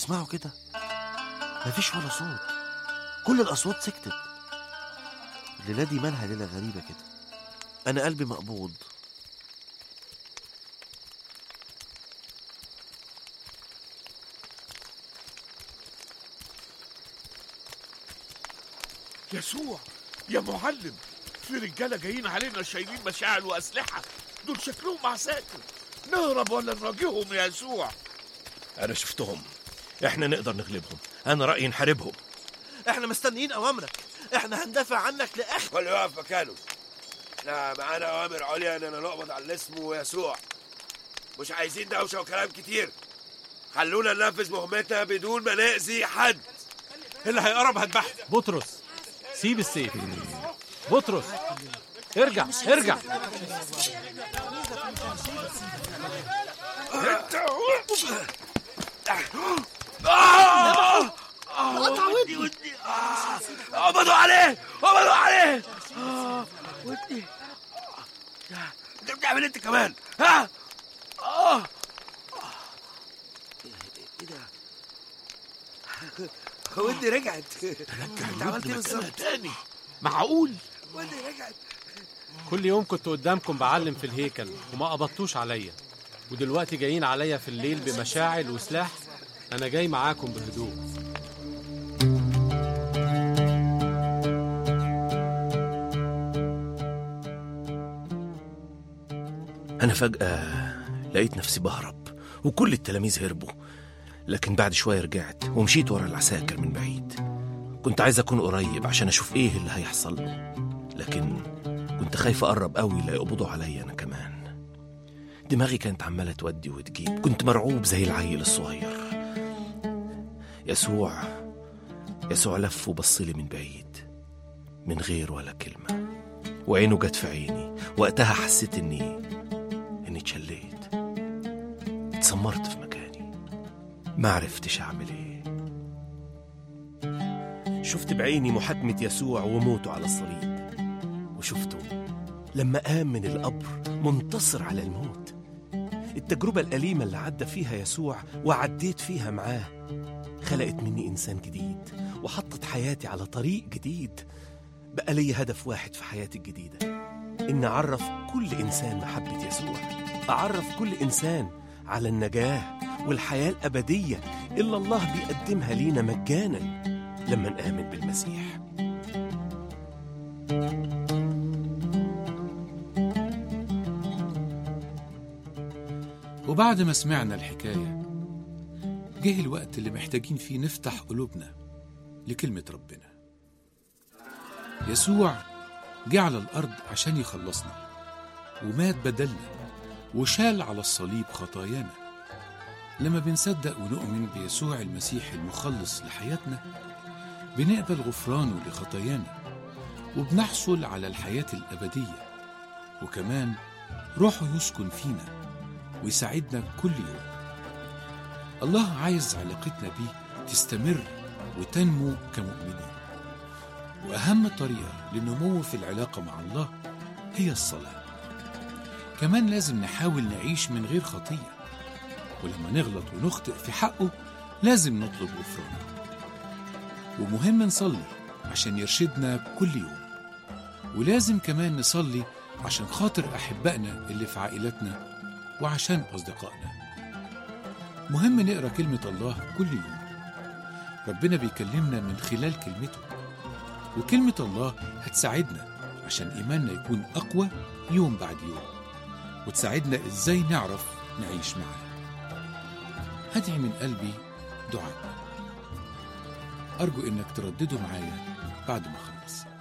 تسمعوا كده مفيش ولا صوت كل الأصوات سكتت الليلة دي مالها ليلة غريبة كده أنا قلبي مقبوض يسوع يا معلم في رجاله جايين علينا شايلين مشاعل واسلحه دول شكلهم عساكر نهرب ولا نواجههم يا يسوع أنا شفتهم إحنا نقدر نغلبهم أنا رأيي نحاربهم احنا مستنيين أوامرك احنا هندافع عنك لآخر كل يقف مكانه احنا معانا اوامر عليا اننا نقبض على اللي اسمه يسوع مش عايزين دوشه وكلام كتير خلونا ننفذ مهمتنا بدون ما نأذي حد اللي هيقرب هذبحه بطرس سيب السيف بطرس ارجع ارجع قطع ودني ودني قبضوا عليه قبضوا عليه آه، ودني آه، انت بتعمل إيه انت كمان ها اه ايه ده ودني رجعت انت عملت ايه بالظبط تاني معقول ودني رجعت كل يوم كنت قدامكم بعلم في الهيكل وما قبضتوش عليا ودلوقتي جايين عليا في الليل بمشاعل وسلاح انا جاي معاكم بهدوء أنا فجأة لقيت نفسي بهرب وكل التلاميذ هربوا لكن بعد شوية رجعت ومشيت ورا العساكر من بعيد كنت عايز أكون قريب عشان أشوف إيه اللي هيحصل لكن كنت خايف أقرب قوي لا يقبضوا عليا أنا كمان دماغي كانت عمالة تودي وتجيب كنت مرعوب زي العيل الصغير يسوع يسوع لف وبصلي من بعيد من غير ولا كلمة وعينه جت في عيني وقتها حسيت إني إني اتشليت اتسمرت في مكاني ما عرفتش أعمل إيه شفت بعيني محاكمة يسوع وموته على الصليب وشفته لما قام من القبر منتصر على الموت التجربة الأليمة اللي عدى فيها يسوع وعديت فيها معاه خلقت مني إنسان جديد وحطت حياتي على طريق جديد بقى لي هدف واحد في حياتي الجديدة إن أعرف كل إنسان محبة يسوع أعرف كل إنسان على النجاة والحياة الأبدية إلا الله بيقدمها لينا مجانا لما نآمن بالمسيح وبعد ما سمعنا الحكاية جه الوقت اللي محتاجين فيه نفتح قلوبنا لكلمة ربنا يسوع جه على الأرض عشان يخلصنا ومات بدلنا وشال على الصليب خطايانا لما بنصدق ونؤمن بيسوع المسيح المخلص لحياتنا بنقبل غفرانه لخطايانا وبنحصل على الحياة الأبدية وكمان روحه يسكن فينا ويساعدنا كل يوم الله عايز علاقتنا بيه تستمر وتنمو كمؤمنين وأهم طريقة للنمو في العلاقة مع الله هي الصلاة كمان لازم نحاول نعيش من غير خطية ولما نغلط ونخطئ في حقه لازم نطلب غفرانه ومهم نصلي عشان يرشدنا كل يوم ولازم كمان نصلي عشان خاطر أحبائنا اللي في عائلتنا وعشان أصدقائنا مهم نقرأ كلمة الله كل يوم ربنا بيكلمنا من خلال كلمته وكلمة الله هتساعدنا عشان إيماننا يكون أقوى يوم بعد يوم وتساعدنا إزاي نعرف نعيش معاه هدعي من قلبي دعاء أرجو إنك تردده معايا بعد ما أخلص